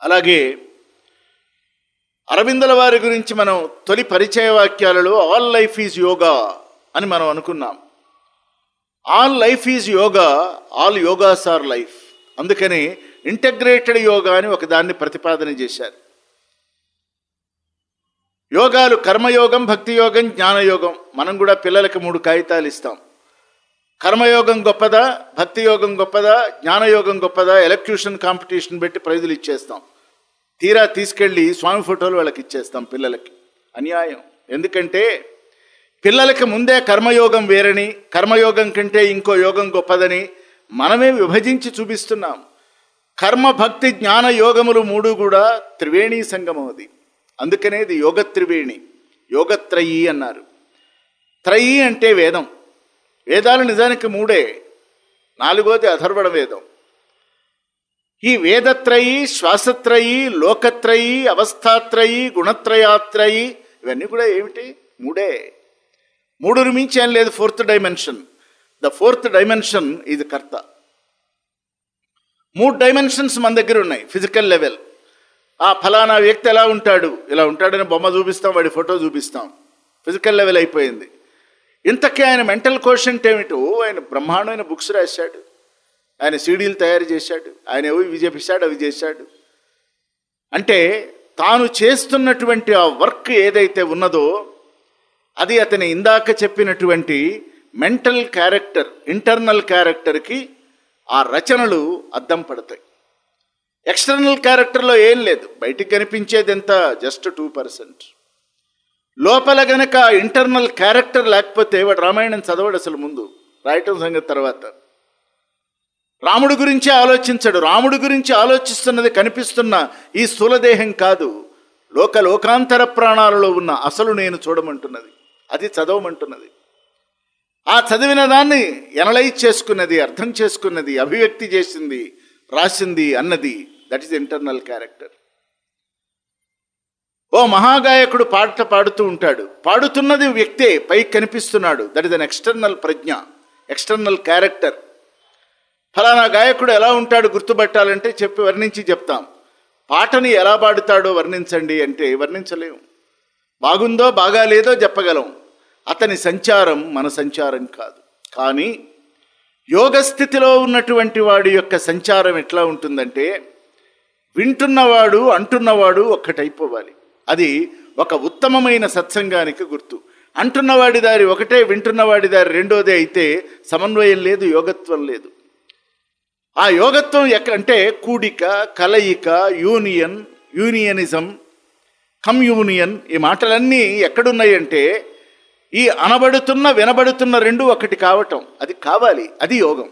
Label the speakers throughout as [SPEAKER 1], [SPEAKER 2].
[SPEAKER 1] అలాగే అరవిందల వారి గురించి మనం తొలి పరిచయ వాక్యాలలో ఆల్ లైఫ్ ఈజ్ యోగా అని మనం అనుకున్నాం all life is yoga all yogas are life అందుకని ఇంటగ్రేటెడ్ యోగా అని ఒక దాన్ని ప్రతిపాదన చేశారు యోగాలు కర్మయోగం భక్తి యోగం జ్ఞానయోగం మనం కూడా పిల్లలకి మూడు కాగితాలు ఇస్తాం కర్మయోగం గొప్పదా భక్తి యోగం గొప్పదా జ్ఞానయోగం గొప్పదా ఎలక్ట్యూషన్ కాంపిటీషన్ పెట్టి ప్రైజులు ఇచ్చేస్తాం తీరా తీసుకెళ్ళి స్వామి ఫోటోలు వాళ్ళకి ఇచ్చేస్తాం పిల్లలకి అన్యాయం ఎందుకంటే పిల్లలకి ముందే కర్మయోగం వేరని కర్మయోగం కంటే ఇంకో యోగం గొప్పదని మనమే విభజించి చూపిస్తున్నాం కర్మ భక్తి జ్ఞాన యోగములు మూడు కూడా త్రివేణి సంగమం అది అందుకనే ఇది యోగ త్రివేణి యోగత్రయీ అన్నారు త్రయీ అంటే వేదం వేదాలు నిజానికి మూడే నాలుగోది అథర్వణ వేదం ఈ వేదత్రయీ శ్వాసత్రయీ లోకత్రయీ అవస్థాత్రయీ గుణత్రయాత్రయీ ఇవన్నీ కూడా ఏమిటి మూడే మూడుని మించి ఏం లేదు fourth dimension the fourth dimension ఇది కర్త మూడు డైమెన్షన్స్ మన దగ్గర ఉన్నాయి ఫిజికల్ లెవెల్ ఆ ఫలానా వ్యక్తి ఎలా ఉంటాడు ఇలా ఉంటాడని బొమ్మ చూపిస్తాం వాడి ఫోటో చూపిస్తాం ఫిజికల్ లెవెల్ అయిపోయింది ఇంతకీ ఆయన మెంటల్ కోషంట్ ఏమిటో ఆయన బ్రహ్మాండమైన బుక్స్ రాశాడు ఆయన సీడీలు తయారు చేశాడు ఆయన ఏవో ఇవి చేపిస్తాడు అవి చేశాడు అంటే తాను చేస్తున్నటువంటి ఆ వర్క్ ఏదైతే ఉన్నదో అది అతని ఇందాక చెప్పినటువంటి మెంటల్ క్యారెక్టర్ ఇంటర్నల్ క్యారెక్టర్కి ఆ రచనలు అద్దం పడతాయి ఎక్స్టర్నల్ క్యారెక్టర్లో ఏం లేదు బయటికి కనిపించేది ఎంత జస్ట్ టూ పర్సెంట్ లోపల గనక ఇంటర్నల్ క్యారెక్టర్ లేకపోతే వాడు రామాయణం చదవడు అసలు ముందు రాయటం సంగతి తర్వాత రాముడి గురించి ఆలోచించడు రాముడి గురించి ఆలోచిస్తున్నది కనిపిస్తున్న ఈ స్థూలదేహం కాదు లోక లోకాంతర ప్రాణాలలో ఉన్న అసలు నేను చూడమంటున్నది అది చదవమంటున్నది ఆ చదివిన దాన్ని ఎనలైజ్ చేసుకున్నది అర్థం చేసుకున్నది అభివ్యక్తి చేసింది రాసింది అన్నది దట్ ఈస్ ఇంటర్నల్ క్యారెక్టర్ ఓ మహాగాయకుడు పాట పాడుతూ ఉంటాడు పాడుతున్నది వ్యక్తే పైకి కనిపిస్తున్నాడు దట్ ఇస్ అన్ ఎక్స్టర్నల్ ప్రజ్ఞ ఎక్స్టర్నల్ క్యారెక్టర్ ఫలానా గాయకుడు ఎలా ఉంటాడు గుర్తుపట్టాలంటే చెప్పి వర్ణించి చెప్తాం పాటని ఎలా పాడుతాడో వర్ణించండి అంటే వర్ణించలేము బాగుందో బాగాలేదో చెప్పగలం అతని సంచారం మన సంచారం కాదు కానీ యోగ స్థితిలో ఉన్నటువంటి వాడి యొక్క సంచారం ఎట్లా ఉంటుందంటే వింటున్నవాడు అంటున్నవాడు ఒక్కటైపోవాలి అది ఒక ఉత్తమమైన సత్సంగానికి గుర్తు అంటున్నవాడి దారి ఒకటే వింటున్నవాడి దారి రెండోదే అయితే సమన్వయం లేదు యోగత్వం లేదు ఆ యోగత్వం ఎక్క అంటే కూడిక కలయిక యూనియన్ యూనియనిజం కమ్యూనియన్ ఈ మాటలన్నీ ఎక్కడున్నాయంటే ఈ అనబడుతున్న వినబడుతున్న రెండు ఒకటి కావటం అది కావాలి అది యోగం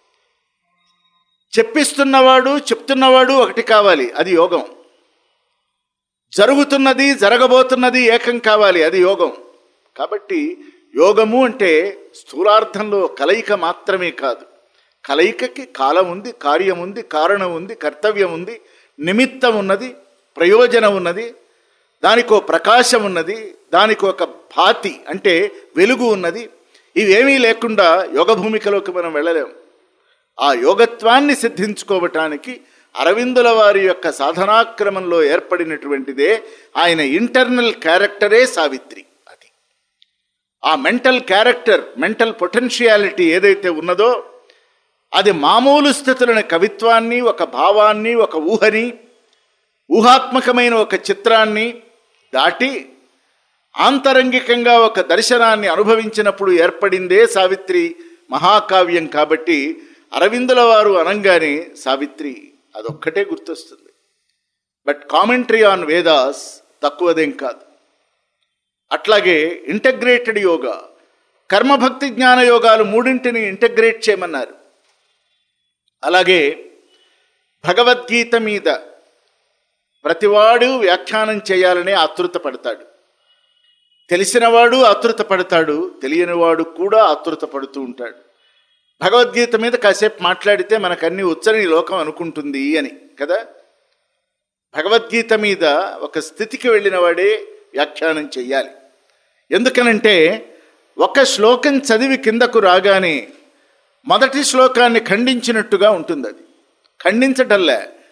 [SPEAKER 1] చెప్పిస్తున్నవాడు చెప్తున్నవాడు ఒకటి కావాలి అది యోగం జరుగుతున్నది జరగబోతున్నది ఏకం కావాలి అది యోగం కాబట్టి యోగము అంటే స్థూలార్థంలో కలయిక మాత్రమే కాదు కలయికకి కాలం ఉంది కార్యం ఉంది కారణం ఉంది కర్తవ్యం ఉంది నిమిత్తం ఉన్నది ప్రయోజనం ఉన్నది దానికో ప్రకాశం ఉన్నది దానికి ఒక భాతి అంటే వెలుగు ఉన్నది ఇవేమీ లేకుండా యోగ భూమికలోకి మనం వెళ్ళలేం ఆ యోగత్వాన్ని సిద్ధించుకోవటానికి అరవిందుల వారి యొక్క సాధనాక్రమంలో ఏర్పడినటువంటిదే ఆయన ఇంటర్నల్ క్యారెక్టరే సావిత్రి అది ఆ మెంటల్ క్యారెక్టర్ మెంటల్ పొటెన్షియాలిటీ ఏదైతే ఉన్నదో అది మామూలు స్థితులను కవిత్వాన్ని ఒక భావాన్ని ఒక ఊహని ఊహాత్మకమైన ఒక చిత్రాన్ని దాటి ఆంతరంగికంగా ఒక దర్శనాన్ని అనుభవించినప్పుడు ఏర్పడిందే సావిత్రి మహాకావ్యం కాబట్టి అరవిందుల వారు అనంగానే సావిత్రి అదొక్కటే గుర్తొస్తుంది బట్ కామెంటరీ ఆన్ వేదాస్ తక్కువదేం కాదు అట్లాగే ఇంటగ్రేటెడ్ యోగా కర్మభక్తి జ్ఞాన యోగాలు మూడింటిని ఇంటగ్రేట్ చేయమన్నారు అలాగే భగవద్గీత మీద ప్రతివాడు వ్యాఖ్యానం చేయాలనే ఆతృత పడతాడు తెలిసినవాడు ఆతృత పడతాడు తెలియనివాడు కూడా ఆతృత పడుతూ ఉంటాడు భగవద్గీత మీద కాసేపు మాట్లాడితే మనకన్నీ ఉచ్చని లోకం అనుకుంటుంది అని కదా భగవద్గీత మీద ఒక స్థితికి వెళ్ళిన వాడే వ్యాఖ్యానం చెయ్యాలి ఎందుకనంటే ఒక శ్లోకం చదివి కిందకు రాగానే మొదటి శ్లోకాన్ని ఖండించినట్టుగా ఉంటుంది అది ఖండించటంలే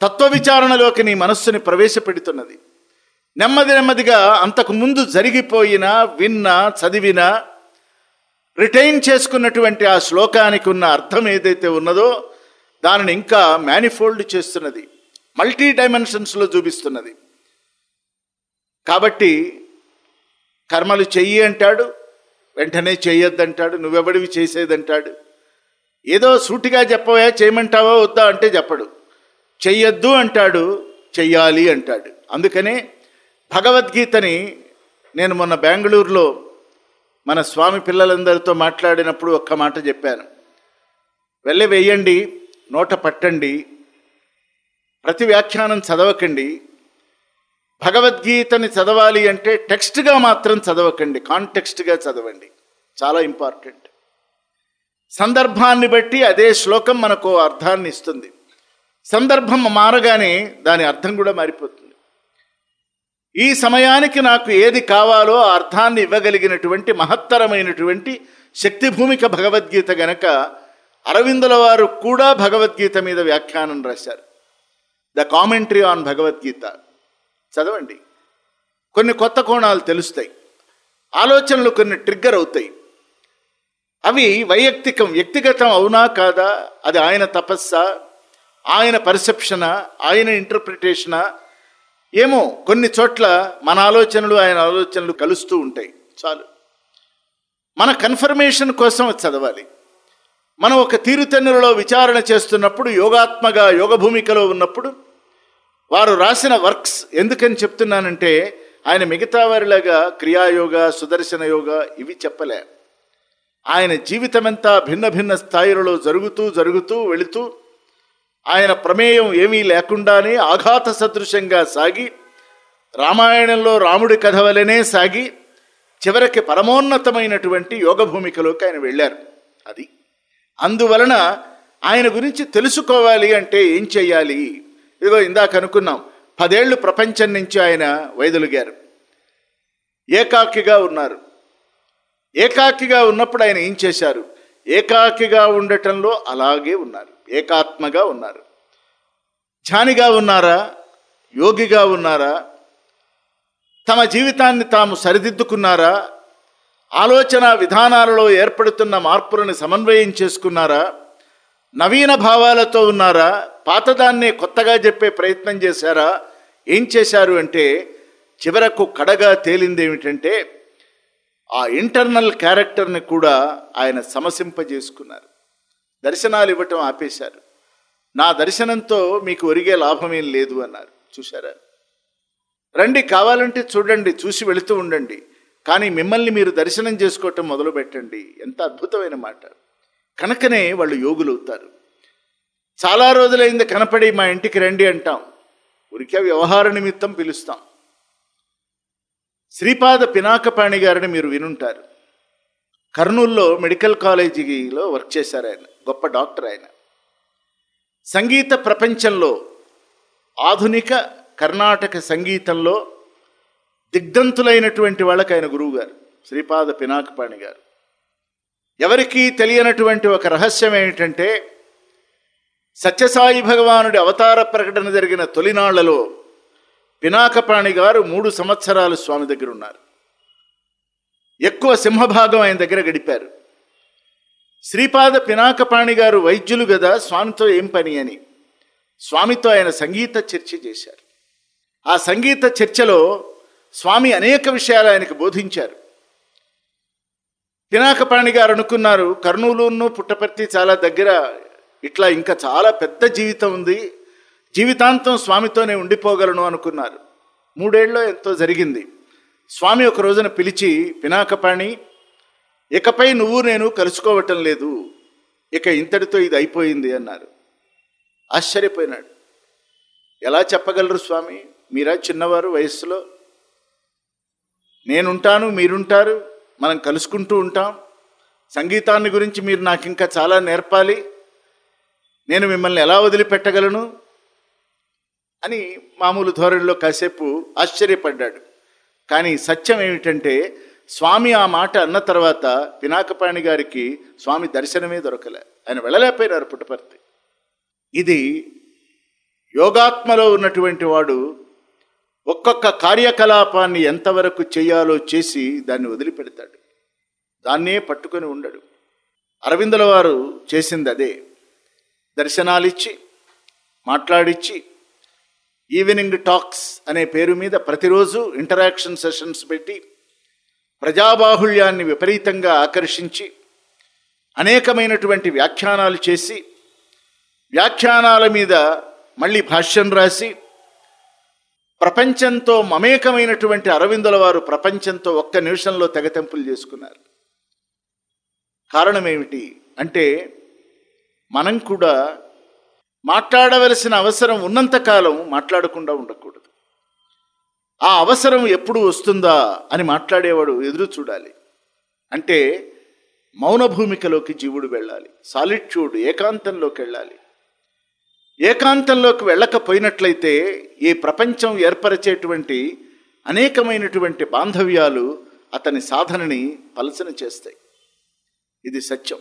[SPEAKER 1] తత్వ విచారణలోకి నీ మనస్సుని ప్రవేశపెడుతున్నది నెమ్మది నెమ్మదిగా అంతకు ముందు జరిగిపోయిన విన్న చదివిన రిటైన్ చేసుకున్నటువంటి ఆ శ్లోకానికి ఉన్న అర్థం ఏదైతే ఉన్నదో దానిని ఇంకా మేనిఫోల్డ్ చేస్తున్నది మల్టీ డైమెన్షన్స్లో చూపిస్తున్నది కాబట్టి కర్మలు చెయ్యి అంటాడు వెంటనే చెయ్యొద్దంటాడు నువ్వెవడివి చేసేదంటాడు ఏదో సూటిగా చెప్పవా చేయమంటావా వద్దా అంటే చెప్పడు చెయ్యొద్దు అంటాడు చెయ్యాలి అంటాడు అందుకనే భగవద్గీతని నేను మొన్న బెంగళూరులో మన స్వామి పిల్లలందరితో మాట్లాడినప్పుడు ఒక్క మాట చెప్పాను వెళ్ళి వెయ్యండి నోట పట్టండి ప్రతి వ్యాఖ్యానం చదవకండి భగవద్గీతని చదవాలి అంటే టెక్స్ట్గా మాత్రం చదవకండి కాంటెక్స్ట్గా చదవండి చాలా ఇంపార్టెంట్ సందర్భాన్ని బట్టి అదే శ్లోకం మనకు అర్థాన్ని ఇస్తుంది సందర్భం మారగానే దాని అర్థం కూడా మారిపోతుంది ఈ సమయానికి నాకు ఏది కావాలో ఆ అర్థాన్ని ఇవ్వగలిగినటువంటి మహత్తరమైనటువంటి శక్తి భూమిక భగవద్గీత గనక అరవిందుల వారు కూడా భగవద్గీత మీద వ్యాఖ్యానం రాశారు ద కామెంటరీ ఆన్ భగవద్గీత చదవండి కొన్ని కొత్త కోణాలు తెలుస్తాయి ఆలోచనలు కొన్ని ట్రిగ్గర్ అవుతాయి అవి వైయక్తికం వ్యక్తిగతం అవునా కాదా అది ఆయన తపస్సా ఆయన పర్సెప్షనా ఆయన ఇంటర్ప్రిటేషనా ఏమో కొన్ని చోట్ల మన ఆలోచనలు ఆయన ఆలోచనలు కలుస్తూ ఉంటాయి చాలు మన కన్ఫర్మేషన్ కోసం అది చదవాలి మనం ఒక తీరుతెన్నులలో విచారణ చేస్తున్నప్పుడు యోగాత్మగా యోగ భూమికలో ఉన్నప్పుడు వారు రాసిన వర్క్స్ ఎందుకని చెప్తున్నానంటే ఆయన మిగతా వారిలాగా క్రియాయోగ సుదర్శన యోగ ఇవి చెప్పలే ఆయన జీవితమంతా భిన్న భిన్న స్థాయిలలో జరుగుతూ జరుగుతూ వెళుతూ ఆయన ప్రమేయం ఏమీ లేకుండానే ఆఘాత సదృశంగా సాగి రామాయణంలో రాముడి కథ వలనే సాగి చివరికి పరమోన్నతమైనటువంటి యోగ భూమికలోకి ఆయన వెళ్ళారు అది అందువలన ఆయన గురించి తెలుసుకోవాలి అంటే ఏం చెయ్యాలి ఇదిగో ఇందాక అనుకున్నాం పదేళ్లు ప్రపంచం నుంచి ఆయన వైదొలిగారు ఏకాకిగా ఉన్నారు ఏకాకిగా ఉన్నప్పుడు ఆయన ఏం చేశారు ఏకాకిగా ఉండటంలో అలాగే ఉన్నారు ఏకాత్మగా ఉన్నారు ధ్యానిగా ఉన్నారా యోగిగా ఉన్నారా తమ జీవితాన్ని తాము సరిదిద్దుకున్నారా ఆలోచన విధానాలలో ఏర్పడుతున్న మార్పులను సమన్వయం చేసుకున్నారా నవీన భావాలతో ఉన్నారా పాతదాన్నే కొత్తగా చెప్పే ప్రయత్నం చేశారా ఏం చేశారు అంటే చివరకు కడగా తేలింది ఏమిటంటే ఆ ఇంటర్నల్ క్యారెక్టర్ని కూడా ఆయన సమసింపజేసుకున్నారు దర్శనాలు ఇవ్వటం ఆపేశారు నా దర్శనంతో మీకు ఒరిగే లాభమేం లేదు అన్నారు చూశారా రండి కావాలంటే చూడండి చూసి వెళుతూ ఉండండి కానీ మిమ్మల్ని మీరు దర్శనం చేసుకోవటం మొదలు పెట్టండి ఎంత అద్భుతమైన మాట కనుకనే వాళ్ళు యోగులు అవుతారు చాలా రోజులైంది కనపడి మా ఇంటికి రండి అంటాం ఉరికే వ్యవహార నిమిత్తం పిలుస్తాం శ్రీపాద పినాకపాణి గారిని మీరు వినుంటారు కర్నూల్లో మెడికల్ కాలేజీలో వర్క్ చేశారు ఆయన గొప్ప డాక్టర్ ఆయన సంగీత ప్రపంచంలో ఆధునిక కర్ణాటక సంగీతంలో దిగ్ధంతులైనటువంటి వాళ్ళకి ఆయన గురువు గారు శ్రీపాద పినాకపాణి గారు ఎవరికీ తెలియనటువంటి ఒక రహస్యం ఏమిటంటే సత్యసాయి భగవానుడి అవతార ప్రకటన జరిగిన తొలినాళ్లలో పినాకపాణి గారు మూడు సంవత్సరాలు స్వామి దగ్గర ఉన్నారు ఎక్కువ సింహభాగం ఆయన దగ్గర గడిపారు శ్రీపాద పినాకపాణి గారు వైద్యులు కదా స్వామితో ఏం పని అని స్వామితో ఆయన సంగీత చర్చ చేశారు ఆ సంగీత చర్చలో స్వామి అనేక విషయాలు ఆయనకు బోధించారు పినాకపాణి గారు అనుకున్నారు కర్నూలును పుట్టపర్తి చాలా దగ్గర ఇట్లా ఇంకా చాలా పెద్ద జీవితం ఉంది జీవితాంతం స్వామితోనే ఉండిపోగలను అనుకున్నారు మూడేళ్ళలో ఎంతో జరిగింది స్వామి ఒక రోజున పిలిచి పినాకపాణి ఇకపై నువ్వు నేను కలుసుకోవటం లేదు ఇక ఇంతటితో ఇది అయిపోయింది అన్నారు ఆశ్చర్యపోయినాడు ఎలా చెప్పగలరు స్వామి మీరా చిన్నవారు వయస్సులో నేనుంటాను మీరుంటారు మనం కలుసుకుంటూ ఉంటాం సంగీతాన్ని గురించి మీరు నాకు ఇంకా చాలా నేర్పాలి నేను మిమ్మల్ని ఎలా వదిలిపెట్టగలను అని మామూలు ధోరణిలో కాసేపు ఆశ్చర్యపడ్డాడు కానీ సత్యం ఏమిటంటే స్వామి ఆ మాట అన్న తర్వాత పినాకపాణి గారికి స్వామి దర్శనమే దొరకలే ఆయన వెళ్ళలేకపోయినారు పుట్టపర్తి ఇది యోగాత్మలో ఉన్నటువంటి వాడు ఒక్కొక్క కార్యకలాపాన్ని ఎంతవరకు చేయాలో చేసి దాన్ని వదిలిపెడతాడు దాన్నే పట్టుకొని ఉండడు అరవిందుల వారు చేసింది అదే దర్శనాలిచ్చి మాట్లాడిచ్చి ఈవినింగ్ టాక్స్ అనే పేరు మీద ప్రతిరోజు ఇంటరాక్షన్ సెషన్స్ పెట్టి ప్రజాబాహుళ్యాన్ని విపరీతంగా ఆకర్షించి అనేకమైనటువంటి వ్యాఖ్యానాలు చేసి వ్యాఖ్యానాల మీద మళ్ళీ భాష్యం రాసి ప్రపంచంతో మమేకమైనటువంటి అరవిందుల వారు ప్రపంచంతో ఒక్క నిమిషంలో తెగతెంపులు చేసుకున్నారు కారణం ఏమిటి అంటే మనం కూడా మాట్లాడవలసిన అవసరం ఉన్నంతకాలం మాట్లాడకుండా ఉండకూడదు ఆ అవసరం ఎప్పుడు వస్తుందా అని మాట్లాడేవాడు ఎదురు చూడాలి అంటే మౌన భూమికలోకి జీవుడు వెళ్ళాలి సాలిట్యూడ్ ఏకాంతంలోకి వెళ్ళాలి ఏకాంతంలోకి వెళ్ళకపోయినట్లయితే ఈ ప్రపంచం ఏర్పరిచేటువంటి అనేకమైనటువంటి బాంధవ్యాలు అతని సాధనని పలసన చేస్తాయి ఇది సత్యం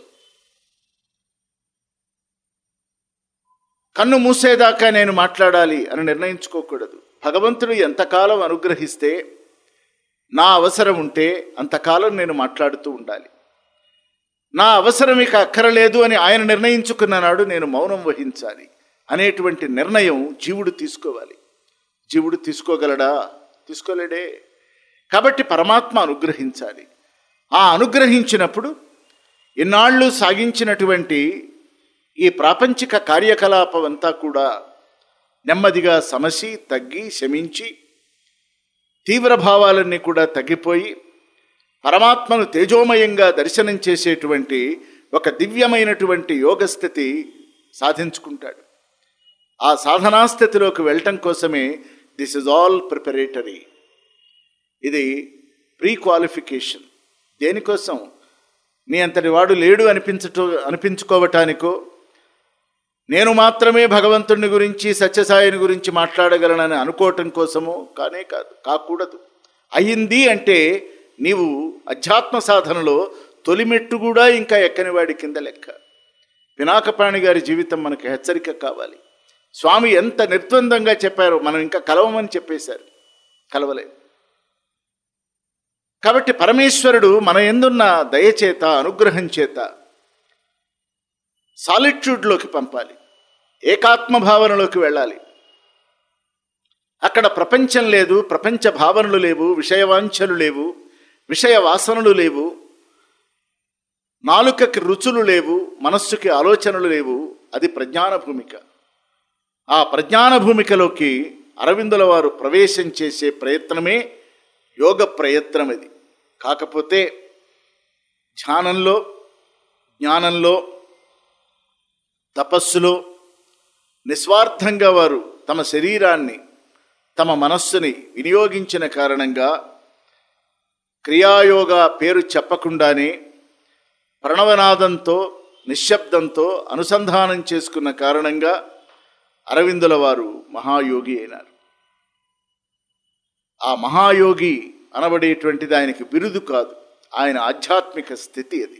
[SPEAKER 1] కన్ను మూసేదాకా నేను మాట్లాడాలి అని నిర్ణయించుకోకూడదు భగవంతుడు ఎంతకాలం అనుగ్రహిస్తే నా అవసరం ఉంటే అంతకాలం నేను మాట్లాడుతూ ఉండాలి నా అవసరం ఇక అక్కరలేదు అని ఆయన నిర్ణయించుకున్న నాడు నేను మౌనం వహించాలి అనేటువంటి నిర్ణయం జీవుడు తీసుకోవాలి జీవుడు తీసుకోగలడా తీసుకోలేడే కాబట్టి పరమాత్మ అనుగ్రహించాలి ఆ అనుగ్రహించినప్పుడు ఇన్నాళ్ళు సాగించినటువంటి ఈ ప్రాపంచిక కార్యకలాపం అంతా కూడా నెమ్మదిగా సమసి తగ్గి శమించి తీవ్ర భావాలన్నీ కూడా తగ్గిపోయి పరమాత్మను తేజోమయంగా దర్శనం చేసేటువంటి ఒక దివ్యమైనటువంటి యోగస్థితి సాధించుకుంటాడు ఆ సాధనాస్థితిలోకి వెళ్ళటం కోసమే దిస్ ఇస్ ఆల్ ప్రిపరేటరీ ఇది ప్రీ క్వాలిఫికేషన్ దేనికోసం నీ అంతటి వాడు లేడు అనిపించటో అనిపించుకోవటానికో నేను మాత్రమే భగవంతుని గురించి సత్యసాయిని గురించి మాట్లాడగలనని అనుకోవటం కోసమో కానే కాదు కాకూడదు అయింది అంటే నీవు అధ్యాత్మ సాధనలో తొలిమెట్టు కూడా ఇంకా ఎక్కని వాడి కింద లెక్క పినాకపాణి గారి జీవితం మనకి హెచ్చరిక కావాలి స్వామి ఎంత నిర్ద్వందంగా చెప్పారో మనం ఇంకా కలవమని చెప్పేశారు కలవలేదు కాబట్టి పరమేశ్వరుడు మన ఎందున్న దయచేత అనుగ్రహం చేత సాలిట్యూడ్లోకి పంపాలి ఏకాత్మ భావనలోకి వెళ్ళాలి అక్కడ ప్రపంచం లేదు ప్రపంచ భావనలు లేవు విషయవాంఛలు లేవు విషయ వాసనలు లేవు నాలుకకి రుచులు లేవు మనస్సుకి ఆలోచనలు లేవు అది ప్రజ్ఞాన భూమిక ఆ ప్రజ్ఞాన భూమికలోకి అరవిందుల వారు ప్రవేశం చేసే ప్రయత్నమే యోగ ప్రయత్నం ఇది కాకపోతే ధ్యానంలో జ్ఞానంలో తపస్సులో నిస్వార్థంగా వారు తమ శరీరాన్ని తమ మనస్సుని వినియోగించిన కారణంగా క్రియాయోగ పేరు చెప్పకుండానే ప్రణవనాదంతో నిశ్శబ్దంతో అనుసంధానం చేసుకున్న కారణంగా అరవిందుల వారు మహాయోగి అయినారు ఆ మహాయోగి అనబడేటువంటిది ఆయనకి బిరుదు కాదు ఆయన ఆధ్యాత్మిక స్థితి అది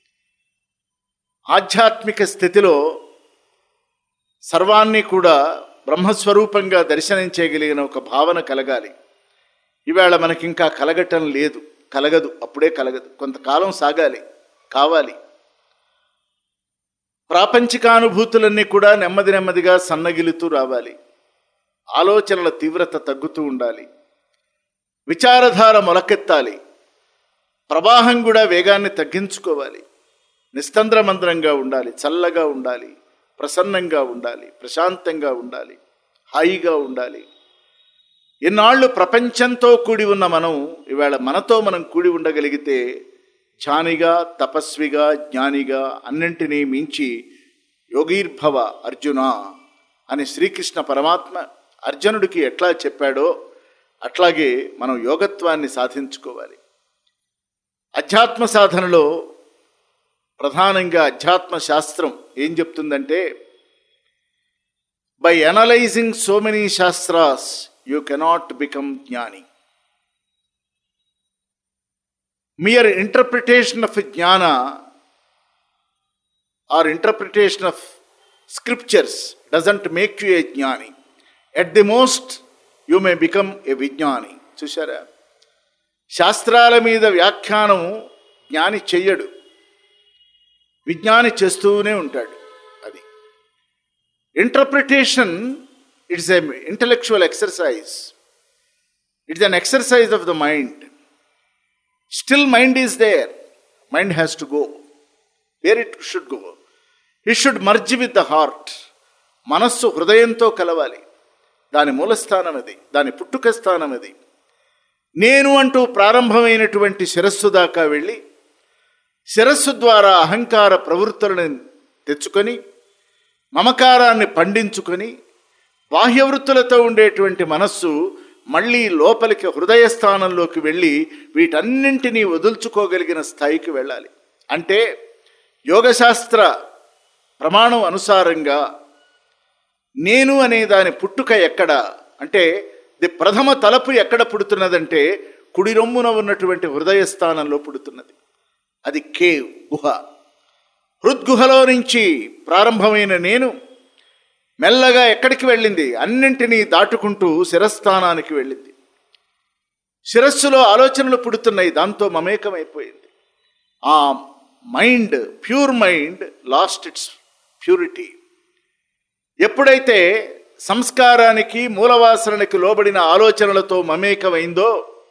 [SPEAKER 1] ఆధ్యాత్మిక స్థితిలో సర్వాన్ని కూడా బ్రహ్మస్వరూపంగా దర్శనం చేయగలిగిన ఒక భావన కలగాలి ఇవాళ మనకింకా కలగటం లేదు కలగదు అప్పుడే కలగదు కొంతకాలం సాగాలి కావాలి ప్రాపంచికానుభూతులన్నీ కూడా నెమ్మది నెమ్మదిగా సన్నగిలుతూ రావాలి ఆలోచనల తీవ్రత తగ్గుతూ ఉండాలి విచారధార మొలకెత్తాలి ప్రవాహం కూడా వేగాన్ని తగ్గించుకోవాలి నిస్తంద్రమంద్రంగా ఉండాలి చల్లగా ఉండాలి ప్రసన్నంగా ఉండాలి ప్రశాంతంగా ఉండాలి హాయిగా ఉండాలి ఇన్నాళ్ళు ప్రపంచంతో కూడి ఉన్న మనం ఇవాళ మనతో మనం కూడి ఉండగలిగితే ధ్యానిగా తపస్విగా జ్ఞానిగా అన్నింటినీ మించి యోగీర్భవ అర్జున అని శ్రీకృష్ణ పరమాత్మ అర్జునుడికి ఎట్లా చెప్పాడో అట్లాగే మనం యోగత్వాన్ని సాధించుకోవాలి అధ్యాత్మ సాధనలో ప్రధానంగా అధ్యాత్మ శాస్త్రం ఏం చెప్తుందంటే by analysing so many shastras you cannot become jnani mere interpretation of jnana or interpretation of scriptures doesn't make you a jnani at the most you may become a vijnani చూసారా శాస్త్రాల మీద వ్యాఖ్యానం జ్ఞాని చెయ్యడు విజ్ఞాని చేస్తూనే ఉంటాడు అది interpretation it's a intellectual exercise it's an exercise of the mind still mind is there mind has to go where it should go it should merge with the heart మనస్సు హృదయంతో కలవాలి దాని మూలస్థానం అది దాని పుట్టుక స్థానం అది నేను అంటూ ప్రారంభమైనటువంటి శిరస్సు దాకా వెళ్ళి శిరస్సు ద్వారా అహంకార ప్రవృత్తులను తెచ్చుకొని మమకారాన్ని పండించుకొని బాహ్యవృత్తులతో ఉండేటువంటి మనస్సు మళ్ళీ లోపలికి హృదయ స్థానంలోకి వెళ్ళి వీటన్నింటినీ వదుల్చుకోగలిగిన స్థాయికి వెళ్ళాలి అంటే యోగశాస్త్ర ప్రమాణం అనుసారంగా నేను అనే దాని పుట్టుక ఎక్కడ అంటే ది ప్రథమ తలపు ఎక్కడ పుడుతున్నదంటే కుడి రొమ్మున ఉన్నటువంటి హృదయ స్థానంలో పుడుతున్నది అది కేవ్ గుహ హృద్గుహలో నుంచి ప్రారంభమైన నేను మెల్లగా ఎక్కడికి వెళ్ళింది అన్నింటినీ దాటుకుంటూ శిరస్థానానికి వెళ్ళింది శిరస్సులో ఆలోచనలు పుడుతున్నాయి దాంతో మమేకమైపోయింది ఆ mind pure mind lost its purity ఎప్పుడైతే సంస్కారానికి మూలవాసనకి లోబడిన ఆలోచనలతో మమేకమైందో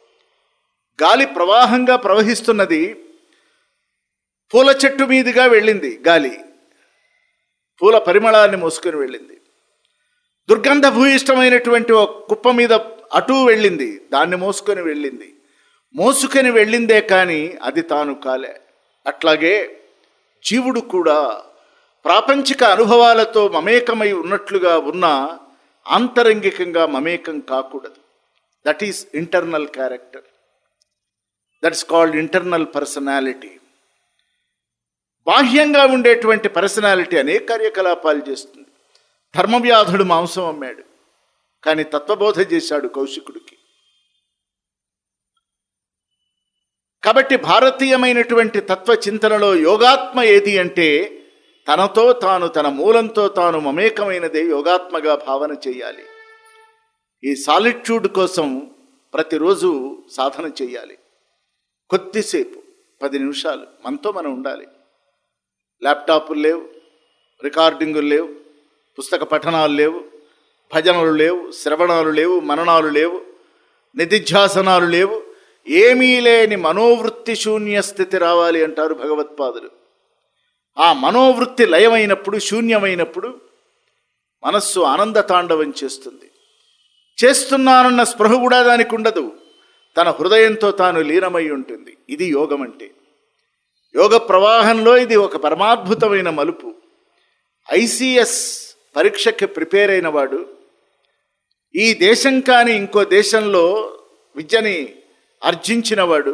[SPEAKER 1] గాలి ప్రవాహంగా ప్రవహిస్తున్నది పూల చెట్టు మీదుగా వెళ్ళింది గాలి పూల పరిమళాన్ని మోసుకొని వెళ్ళింది దుర్గంధ భూయిష్టమైనటువంటి ఒక కుప్ప మీద అటు వెళ్ళింది దాన్ని మోసుకొని వెళ్ళింది మోసుకొని వెళ్ళిందే కానీ అది తాను కాలే అట్లాగే జీవుడు కూడా ప్రాపంచిక అనుభవాలతో మమేకమై ఉన్నట్లుగా ఉన్న ఆంతరంగికంగా మమేకం కాకూడదు that is internal character that's called internal personality బాహ్యంగా ఉండేటువంటి పర్సనాలిటీ అనేక కార్యకలాపాలు చేస్తుంది ధర్మవ్యాధుడు మాంసం అమ్మాడు కానీ తత్వబోధ చేశాడు కౌశికుడికి కాబట్టి భారతీయమైనటువంటి తత్వ చింతనలో యోగాత్మ ఏది అంటే తనతో తాను తన మూలంతో తాను మమేకమైనదే యోగాత్మగా భావన చేయాలి ఈ సాలిట్యూడ్ కోసం ప్రతిరోజు సాధన చేయాలి కొద్దిసేపు పది నిమిషాలు మనతో మనం ఉండాలి ల్యాప్టాప్లు లేవు రికార్డింగులు లేవు పుస్తక పఠనాలు లేవు భజనలు లేవు శ్రవణాలు లేవు మననాలు లేవు నిధిధ్యాసనాలు లేవు ఏమీ లేని మనోవృత్తి శూన్య స్థితి రావాలి అంటారు భగవత్పాదులు ఆ మనోవృత్తి లయమైనప్పుడు శూన్యమైనప్పుడు మనస్సు ఆనంద తాండవం చేస్తుంది చేస్తున్నానన్న స్పృహ కూడా దానికి ఉండదు తన హృదయంతో తాను లీనమై ఉంటుంది ఇది యోగం అంటే యోగ ప్రవాహంలో ఇది ఒక పరమాద్భుతమైన మలుపు ఐసిఎస్ పరీక్షకి ప్రిపేర్ అయిన వాడు ఈ దేశం కాని ఇంకో దేశంలో విద్యని ఆర్జించినవాడు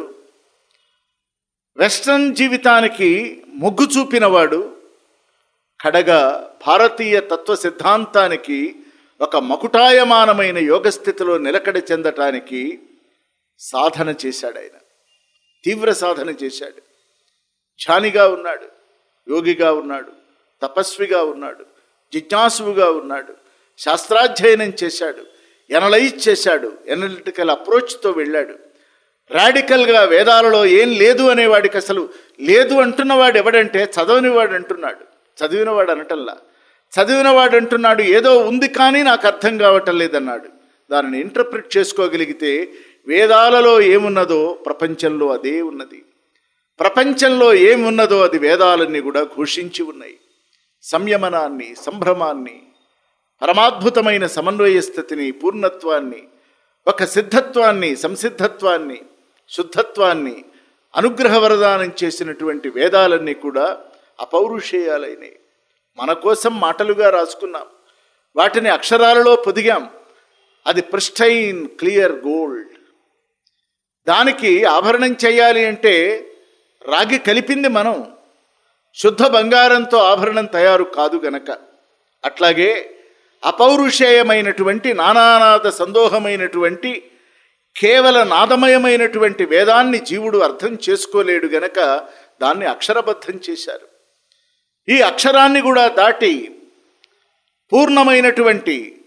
[SPEAKER 1] వెస్ట్రన్ జీవితానికి మొగ్గు చూపినవాడు కడగా భారతీయ తత్వ సిద్ధాంతానికి ఒక మకుటాయమానమైన యోగ స్థితిలో నిలకడ చెందటానికి సాధన చేశాడు ఆయన తీవ్ర సాధన చేశాడు ధ్యానిగా ఉన్నాడు యోగిగా ఉన్నాడు తపస్విగా ఉన్నాడు జిజ్ఞాసువుగా ఉన్నాడు శాస్త్రాధ్యయనం చేశాడు ఎనలైజ్ చేశాడు ఎనలిటికల్ అప్రోచ్తో వెళ్ళాడు రాడికల్గా వేదాలలో ఏం లేదు అనేవాడికి అసలు లేదు అంటున్నవాడు ఎవడంటే చదవనివాడు అంటున్నాడు చదివినవాడు అనటల్లా చదివినవాడు అంటున్నాడు ఏదో ఉంది కానీ నాకు అర్థం కావటం లేదన్నాడు దానిని ఇంటర్ప్రిట్ చేసుకోగలిగితే వేదాలలో ఏమున్నదో ప్రపంచంలో అదే ఉన్నది ప్రపంచంలో ఏమున్నదో అది వేదాలన్నీ కూడా ఘోషించి ఉన్నాయి సంయమనాన్ని సంభ్రమాన్ని పరమాద్భుతమైన సమన్వయ స్థితిని పూర్ణత్వాన్ని ఒక సిద్ధత్వాన్ని సంసిద్ధత్వాన్ని శుద్ధత్వాన్ని అనుగ్రహ వరదానం చేసినటువంటి వేదాలన్నీ కూడా అపౌరుషేయాలైనవి మన కోసం మాటలుగా రాసుకున్నాం వాటిని అక్షరాలలో పొదిగాం అది ప్రిస్టైన్ క్లియర్ గోల్డ్ దానికి ఆభరణం చేయాలి అంటే రాగి కలిపింది మనం శుద్ధ బంగారంతో ఆభరణం తయారు కాదు గనక అట్లాగే అపౌరుషేయమైనటువంటి నానానాద సందోహమైనటువంటి కేవల నాదమయమైనటువంటి వేదాన్ని జీవుడు అర్థం చేసుకోలేడు గనక దాన్ని అక్షరబద్ధం చేశారు ఈ అక్షరాన్ని కూడా దాటి పూర్ణమైనటువంటి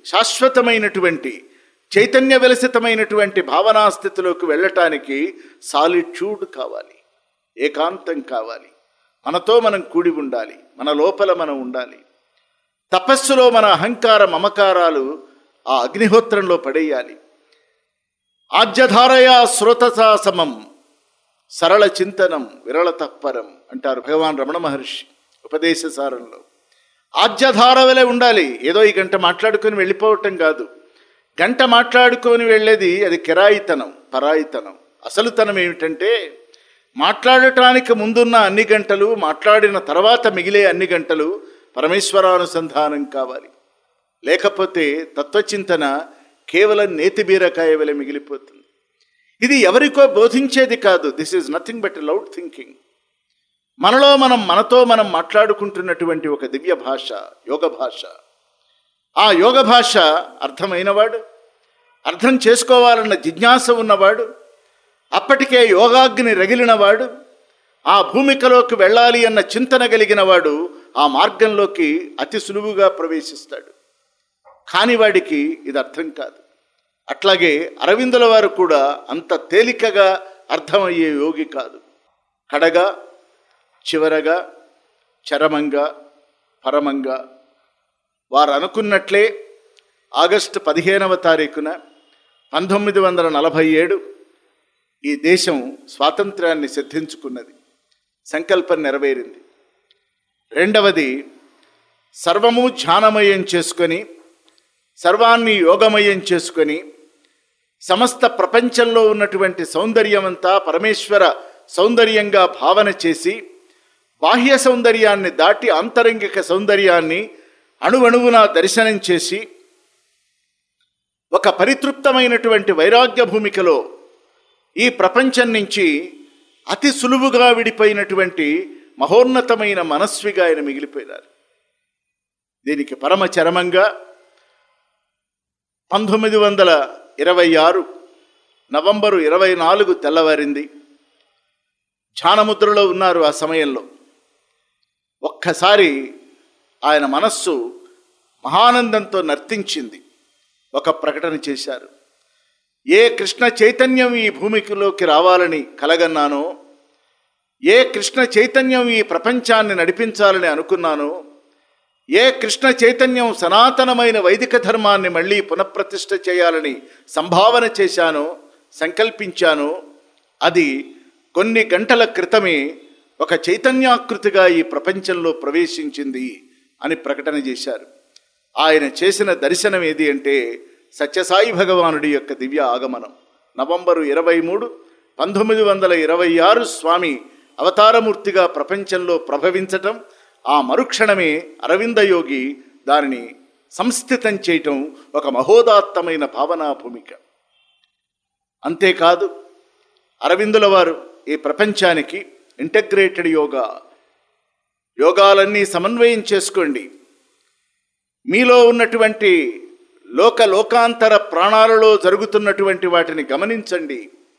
[SPEAKER 1] శాశ్వతమైనటువంటి చైతన్య విలసితమైనటువంటి భావనా స్థితిలోకి వెళ్ళటానికి సాలిట్యూడ్ కావాలి ఏకాంతం కావాలి మనతో మనం కూడి ఉండాలి మన లోపల మనం ఉండాలి తపస్సులో మన అహంకార మమకారాలు ఆ అగ్నిహోత్రంలో పడేయాలి ఆజ్యధారయా శ్రోతసా సమం సరళ చింతనం విరళ తప్పరం అంటారు భగవాన్ రమణ మహర్షి ఉపదేశ సారంలో ఆజ్యధార వలె ఉండాలి ఏదో ఈ గంట మాట్లాడుకొని వెళ్ళిపోవటం కాదు గంట మాట్లాడుకొని వెళ్ళేది అది కిరాయితనం పరాయితనం అసలుతనం ఏమిటంటే మాట్లాడటానికి ముందున్న అన్ని గంటలు మాట్లాడిన తర్వాత మిగిలే అన్ని గంటలు పరమేశ్వరానుసంధానం కావాలి లేకపోతే తత్వచింతన కేవలం నేతి బీరకాయ వలె మిగిలిపోతుంది ఇది ఎవరికో బోధించేది కాదు this is nothing but loud thinking మనలో మనం మనతో మనం మాట్లాడుకుంటున్నటువంటి ఒక దివ్య భాష యోగ భాష ఆ యోగ భాష అర్థమైనవాడు అర్థం చేసుకోవాలన్న జిజ్ఞాస ఉన్నవాడు అప్పటికే యోగాగ్ని రగిలినవాడు ఆ భూమికలోకి వెళ్ళాలి అన్న చింతన కలిగిన వాడు ఆ మార్గంలోకి అతి సులువుగా ప్రవేశిస్తాడు కాని వాడికి ఇది అర్థం కాదు అట్లాగే అరవిందుల వారు కూడా అంత తేలికగా అర్థమయ్యే యోగి కాదు కడగా చివరగా చరమంగా పరమంగా వారు అనుకున్నట్లే ఆగస్టు పదిహేనవ తారీఖున పంతొమ్మిది వందల నలభై ఏడు ఈ దేశం స్వాతంత్ర్యాన్ని సిద్ధించుకున్నది సంకల్పం నెరవేరింది రెండవది సర్వము ధ్యానమయం చేసుకొని సర్వాన్ని యోగమయం చేసుకొని సమస్త ప్రపంచంలో ఉన్నటువంటి సౌందర్యమంతా పరమేశ్వర సౌందర్యంగా భావన చేసి బాహ్య సౌందర్యాన్ని దాటి ఆంతరంగిక సౌందర్యాన్ని అణువణువున దర్శనం చేసి ఒక పరితృప్తమైనటువంటి వైరాగ్య భూమికలో ఈ ప్రపంచం నుంచి అతి సులువుగా విడిపోయినటువంటి మహోన్నతమైన మనస్విగా ఆయన మిగిలిపోయినారు దీనికి పరమ చరమంగా పంతొమ్మిది వందల ఇరవై ఆరు నవంబరు ఇరవై నాలుగు తెల్లవారింది ధ్యానముద్రలో ఉన్నారు ఆ సమయంలో ఒక్కసారి ఆయన మనస్సు మహానందంతో నర్తించింది ఒక ప్రకటన చేశారు ఏ కృష్ణ చైతన్యం ఈ భూమికిలోకి రావాలని కలగన్నానో ఏ కృష్ణ చైతన్యం ఈ ప్రపంచాన్ని నడిపించాలని అనుకున్నానో ఏ కృష్ణ చైతన్యం సనాతనమైన వైదిక ధర్మాన్ని మళ్ళీ పునఃప్రతిష్ఠ చేయాలని సంభావన చేశానో సంకల్పించానో అది కొన్ని గంటల క్రితమే ఒక చైతన్యాకృతిగా ఈ ప్రపంచంలో ప్రవేశించింది అని ప్రకటన చేశారు ఆయన చేసిన దర్శనం ఏది అంటే సత్యసాయి భగవానుడి యొక్క దివ్య ఆగమనం నవంబరు ఇరవై మూడు పంతొమ్మిది వందల ఇరవై ఆరు స్వామి అవతారమూర్తిగా ప్రపంచంలో ప్రభవించటం ఆ మరుక్షణమే అరవింద యోగి దానిని సంస్థితం చేయటం ఒక మహోదాత్తమైన భావనా భూమిక అంతేకాదు అరవిందుల వారు ఈ ప్రపంచానికి ఇంటగ్రేటెడ్ యోగా యోగాలన్నీ సమన్వయం చేసుకోండి మీలో ఉన్నటువంటి లోక లోకాంతర ప్రాణాలలో జరుగుతున్నటువంటి వాటిని గమనించండి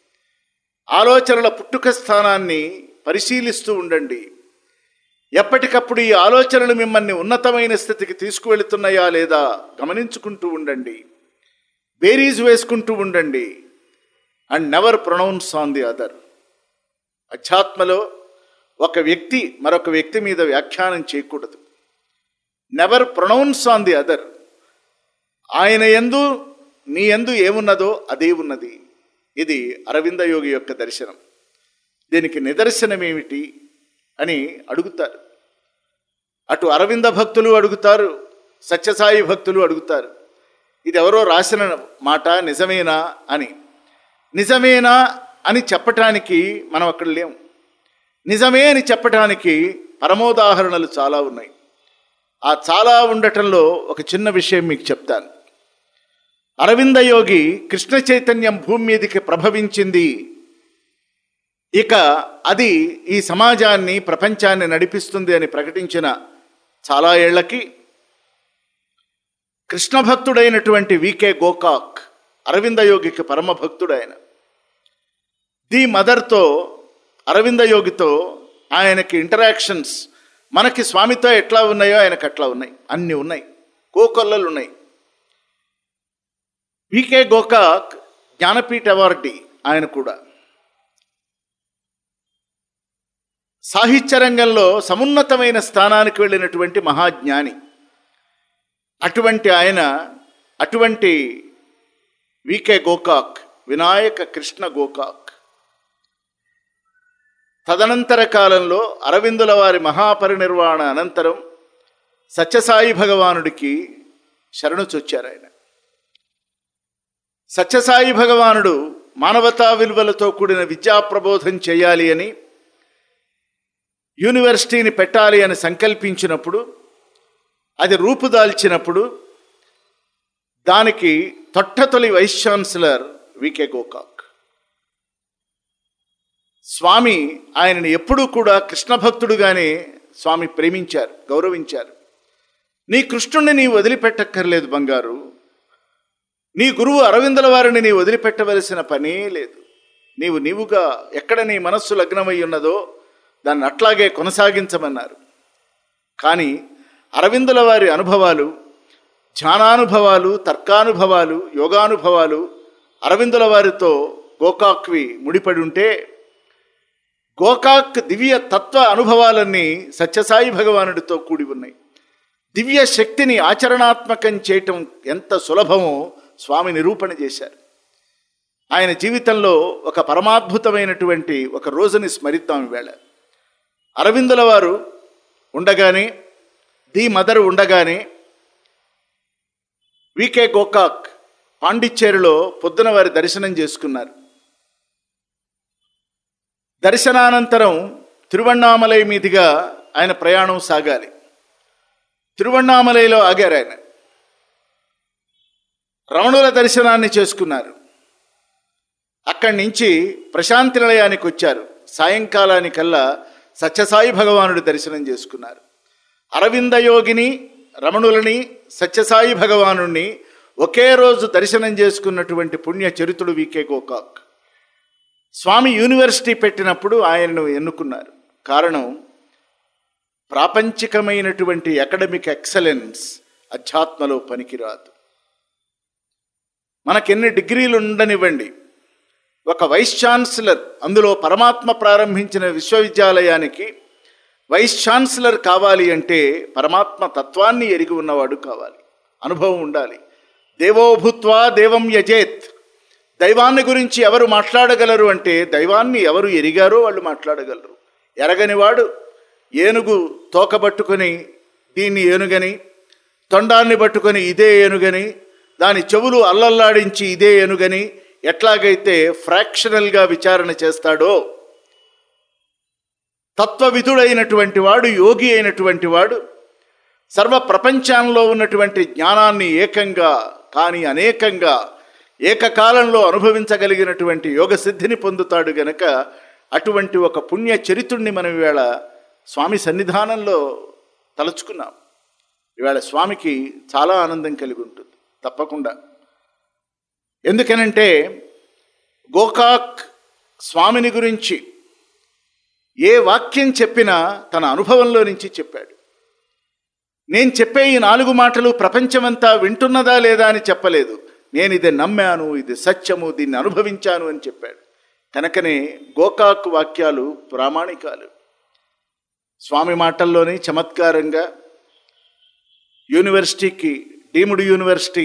[SPEAKER 1] ఆలోచనల పుట్టుక స్థానాన్ని పరిశీలిస్తూ ఉండండి ఎప్పటికప్పుడు ఈ ఆలోచనలు మిమ్మల్ని ఉన్నతమైన స్థితికి తీసుకువెళుతున్నాయా లేదా గమనించుకుంటూ ఉండండి బేరీజ్ వేసుకుంటూ ఉండండి and never pronounce on the other అధ్యాత్మలో ఒక వ్యక్తి మరొక వ్యక్తి మీద వ్యాఖ్యానం చేయకూడదు never pronounce on the other ఆయన ఎందు నీ ఎందు ఏమున్నదో అదే ఉన్నది ఇది అరవింద యోగి యొక్క దర్శనం దీనికి నిదర్శనం ఏమిటి అని అడుగుతారు అటు అరవింద భక్తులు అడుగుతారు సత్యసాయి భక్తులు అడుగుతారు ఇది ఎవరో రాసిన మాట నిజమేనా అని నిజమేనా అని చెప్పటానికి మనం అక్కడ లేం నిజమే అని చెప్పటానికి పరమోదాహరణలు చాలా ఉన్నాయి ఆ చాలా ఉండటంలో ఒక చిన్న విషయం మీకు చెప్తాను అరవింద యోగి కృష్ణ చైతన్యం భూమి మీదకి ప్రభవించింది ఇక అది ఈ సమాజాన్ని ప్రపంచాన్ని నడిపిస్తుంది అని ప్రకటించిన చాలా ఏళ్లకి కృష్ణ భక్తుడైనటువంటి వికే గోకాక్ అరవింద యోగికి పరమ భక్తుడైన ది మదర్తో అరవింద యోగితో ఆయనకి ఇంటరాక్షన్స్ మనకి స్వామితో ఎట్లా ఉన్నాయో ఆయనకు అట్లా ఉన్నాయి అన్నీ ఉన్నాయి కోకొల్లలు ఉన్నాయి వికే గోకాక్ జ్ఞానపీఠ అవార్డీ ఆయన కూడా సాహిత్య రంగంలో సమున్నతమైన స్థానానికి వెళ్ళినటువంటి మహాజ్ఞాని అటువంటి ఆయన అటువంటి వికే గోకాక్ వినాయక కృష్ణ గోకాక్ తదనంతర కాలంలో అరవిందుల వారి మహాపరినిర్వాణ అనంతరం సత్యసాయి భగవానుడికి శరణు చొచ్చారు ఆయన సత్యసాయి భగవానుడు మానవతా విలువలతో కూడిన విద్యా ప్రబోధం చేయాలి అని యూనివర్సిటీని పెట్టాలి అని సంకల్పించినప్పుడు అది రూపుదాల్చినప్పుడు దానికి తొట్టతొలి vice chancellor V K Gokak Swami ఆయనని ఎప్పుడూ కూడా కృష్ణ భక్తుడుగానే స్వామి ప్రేమించారు గౌరవించారు నీ కృష్ణుణ్ణి నీ వదిలిపెట్టక్కర్లేదు బంగారు నీ గురువు అరవిందుల వారిని నీ వదిలిపెట్టవలసిన పనే లేదు నీవు నీవుగా ఎక్కడ నీ మనస్సు లగ్నమై ఉన్నదో దాన్ని అట్లాగే కొనసాగించమన్నారు కానీ అరవిందుల వారి అనుభవాలు ధ్యానానుభవాలు తర్కానుభవాలు యోగానుభవాలు అరవిందుల వారితో గోకాక్వి ముడిపడి ఉంటే గోకాక్ దివ్య తత్వ అనుభవాలన్నీ సత్యసాయి భగవానుడితో కూడి ఉన్నాయి దివ్య శక్తిని ఆచరణాత్మకం చేయటం ఎంత సులభమో స్వామి నిరూపణ చేశారు ఆయన జీవితంలో ఒక పరమాద్భుతమైనటువంటి ఒక రోజుని స్మరిద్దాం ఈవేళ అరవిందుల వారు ఉండగానే ది మదర్ ఉండగానే వికే గోకాక్ పాండిచ్చేరిలో పొద్దున వారి దర్శనం చేసుకున్నారు దర్శనానంతరం తిరువണ്ണామలై మీదుగా ఆయన ప్రయాణం సాగాలి తిరువണ്ണామలైలో ఆగారు ఆయన రమణుల దర్శనాన్ని చేసుకున్నారు అక్కడి నుంచి ప్రశాంతి నిలయానికి వచ్చారు సాయంకాలానికల్లా సత్యసాయి భగవానుడి దర్శనం చేసుకున్నారు అరవింద యోగిని రమణులని సత్యసాయి భగవానుణ్ణి ఒకే రోజు దర్శనం చేసుకున్నటువంటి పుణ్య చరిత్రుడు వికే గోకాక్ స్వామి యూనివర్సిటీ పెట్టినప్పుడు ఆయనను ఎన్నుకున్నారు కారణం ప్రాపంచికమైనటువంటి అకాడమిక్ ఎక్సలెన్స్ అధ్యాత్మలో పనికిరాదు మనకెన్ని డిగ్రీలు ఉండనివ్వండి ఒక వైస్ ఛాన్సలర్ అందులో పరమాత్మ ప్రారంభించిన విశ్వవిద్యాలయానికి వైస్ ఛాన్సలర్ కావాలి అంటే పరమాత్మ తత్వాన్ని ఎరిగి ఉన్నవాడు కావాలి అనుభవం ఉండాలి దేవోభూత్వా దేవం యజేత్ దైవాన్ని గురించి ఎవరు మాట్లాడగలరు అంటే దైవాన్ని ఎవరు ఎరిగారో వాళ్ళు మాట్లాడగలరు ఎరగనివాడు ఏనుగు తోక పట్టుకొని దీన్ని ఏనుగని తొండాన్ని పట్టుకొని ఇదే ఏనుగని దాని చెవులు అల్లల్లాడించి ఇదే ఏనుగని ఎట్లాగైతే ఫ్రాక్షనల్గా విచారణ చేస్తాడో తత్వవిధుడైనటువంటి వాడు యోగి అయినటువంటి వాడు సర్వ ప్రపంచంలో ఉన్నటువంటి జ్ఞానాన్ని ఏకంగా కానీ అనేకంగా ఏకకాలంలో అనుభవించగలిగినటువంటి యోగ సిద్ధిని పొందుతాడు గనక అటువంటి ఒక పుణ్య చరిత్రుణ్ణి మనం ఈవేళ స్వామి సన్నిధానంలో తలుచుకున్నాం ఈవేళ స్వామికి చాలా ఆనందం కలిగి ఉంటుంది తప్పకుండా ఎందుకనంటే గోకాక్ స్వామిని గురించి ఏ వాక్యం చెప్పినా తన అనుభవంలో నుంచి చెప్పాడు నేను చెప్పే ఈ నాలుగు మాటలు ప్రపంచమంతా వింటున్నదా లేదా అని చెప్పలేదు నేను ఇది నమ్మాను ఇది సత్యము దీన్ని అనుభవించాను అని చెప్పాడు కనుకనే గోకాక్ వాక్యాలు ప్రామాణికాలు స్వామి మాటల్లోనే చమత్కారంగా యూనివర్సిటీకి డీముడ్ యూనివర్సిటీ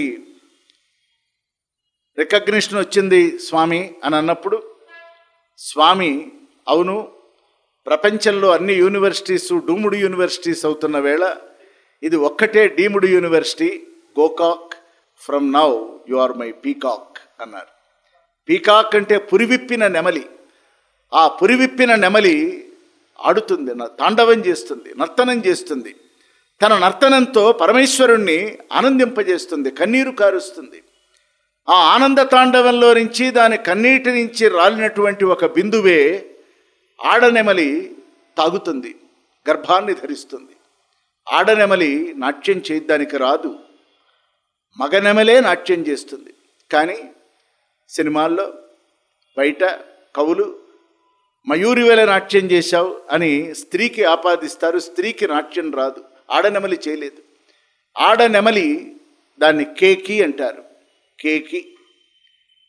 [SPEAKER 1] రికగ్నిషన్ వచ్చింది స్వామి అని అన్నప్పుడు స్వామి అవును ప్రపంచంలో అన్ని యూనివర్సిటీస్ డూముడు యూనివర్సిటీస్ అవుతున్న వేళ ఇది ఒక్కటే డీముడు university Gokak from now you are my peacock అన్నారు పీకాక్ అంటే పురివిప్పిన నెమలి ఆ పురివిప్పిన నెమలి ఆడుతుంది న- తాండవం చేస్తుంది నర్తనం చేస్తుంది తన నర్తనంతో పరమేశ్వరుణ్ణి ఆనందింపజేస్తుంది కన్నీరు కారుస్తుంది ఆ ఆనంద తాండవంలో నుంచి దాని కన్నీటి నుంచి రాలినటువంటి ఒక బిందువే ఆడనెమలి తాగుతుంది గర్భాన్ని ధరిస్తుంది ఆడనెమలి నాట్యం చేయడానికి రాదు మగనెమలే నాట్యం చేస్తుంది కానీ సినిమాల్లో బయట కవులు మయూరి వేల నాట్యం చేశావు అని స్త్రీకి ఆపాదిస్తారు స్త్రీకి నాట్యం రాదు ఆడనెమలి చేయలేదు ఆడనెమలి దాన్ని కేకి అంటారు కేకి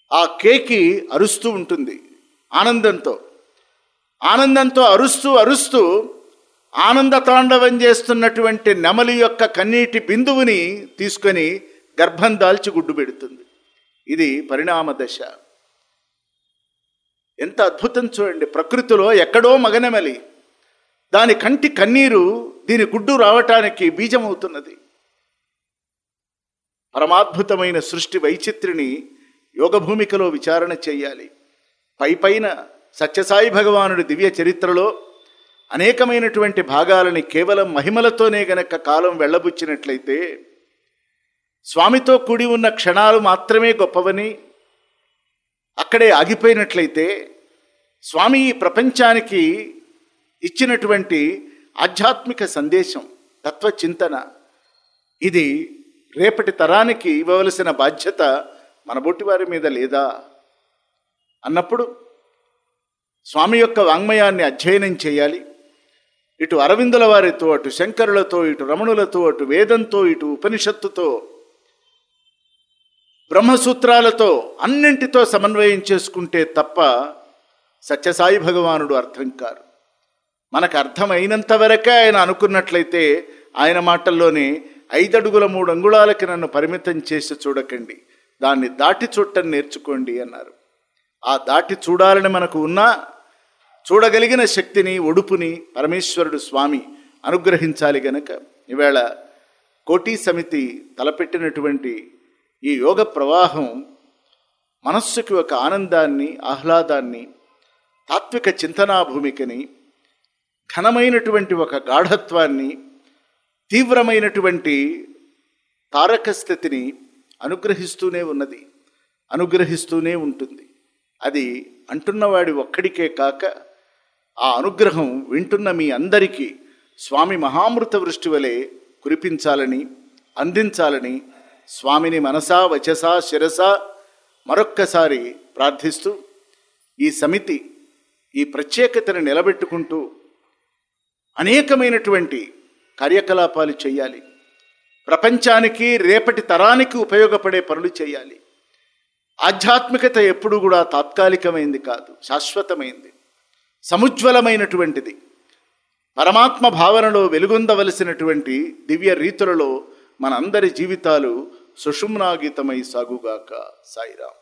[SPEAKER 1] ఆ కేకి అరుస్తూ ఉంటుంది ఆనందంతో ఆనందంతో అరుస్తూ అరుస్తూ ఆనంద తాండవం చేస్తున్నటువంటి నెమలి యొక్క కన్నీటి బిందువుని తీసుకొని గర్భం దాల్చి గుడ్డు పెడుతుంది ఇది పరిణామ దశ ఎంత అద్భుతం చూడండి ప్రకృతిలో ఎక్కడో మగనెమలి దాని కంటి కన్నీరు దీని గుడ్డు రావటానికి బీజమవుతున్నది పరమాద్భుతమైన సృష్టి వైచిత్రిని యోగ భూమికలో విచారణ చేయాలి పై పైన సత్యసాయి భగవానుడి దివ్య చరిత్రలో అనేకమైనటువంటి భాగాలని కేవలం మహిమలతోనే గనక కాలం వెళ్ళబుచ్చినట్లయితే స్వామితో కూడి ఉన్న క్షణాలు మాత్రమే గొప్పవని అక్కడే ఆగిపోయినట్లయితే స్వామి ఈ ప్రపంచానికి ఇచ్చినటువంటి ఆధ్యాత్మిక సందేశం తత్వచింతన ఇది రేపటి తరానికి ఇవ్వవలసిన బాధ్యత మన బొట్టి వారి మీద లేదా అన్నప్పుడు స్వామి యొక్క వాంగ్మయాన్ని అధ్యయనం చేయాలి ఇటు అరవిందుల వారితో అటు శంకరులతో ఇటు రమణులతో అటు వేదంతో ఇటు ఉపనిషత్తుతో బ్రహ్మసూత్రాలతో అన్నింటితో సమన్వయం చేసుకుంటే తప్ప సత్యసాయి భగవానుడు అర్థం కారు మనకు అర్థమైనంత వరకే ఆయన అనుకున్నట్లయితే ఆయన మాటల్లోనే ఐదడుగుల మూడు అంగుళాలకి నన్ను పరిమితం చేసి చూడకండి దాన్ని దాటి చూడటం నేర్చుకోండి అన్నారు ఆ దాటి చూడాలని మనకు ఉన్నా చూడగలిగిన శక్తిని ఒడుపుని పరమేశ్వరుడు స్వామి అనుగ్రహించాలి గనక ఈవేళ కోటి సమితి తలపెట్టినటువంటి ఈ యోగ ప్రవాహం మనస్సుకి ఒక ఆనందాన్ని ఆహ్లాదాన్ని తాత్విక చింతనా భూమికని ఘనమైనటువంటి ఒక గాఢత్వాన్ని తీవ్రమైనటువంటి తారక స్థితిని అనుగ్రహిస్తూనే ఉన్నది అనుగ్రహిస్తూనే ఉంటుంది అది అంటున్నవాడి ఒక్కడికే కాక ఆ అనుగ్రహం వింటున్న మీ అందరికీ స్వామి మహామృత వృష్టి వలె కురిపించాలని అందించాలని స్వామిని మనసా వచసా శిరస మరొక్కసారి ప్రార్థిస్తూ ఈ సమితి ఈ ప్రత్యేకతను నిలబెట్టుకుంటూ అనేకమైనటువంటి కార్యకలాపాలు చేయాలి ప్రపంచానికి రేపటి తరానికి ఉపయోగపడే పనులు చేయాలి ఆధ్యాత్మికత ఎప్పుడు కూడా తాత్కాలికమైంది కాదు శాశ్వతమైంది సముజ్వలమైనటువంటిది పరమాత్మ భావనలో వెలుగొందవలసినటువంటి దివ్య రీతులలో మనందరి జీవితాలు సుషుమ్నాగీతమై సాగుగాక సాయిరాం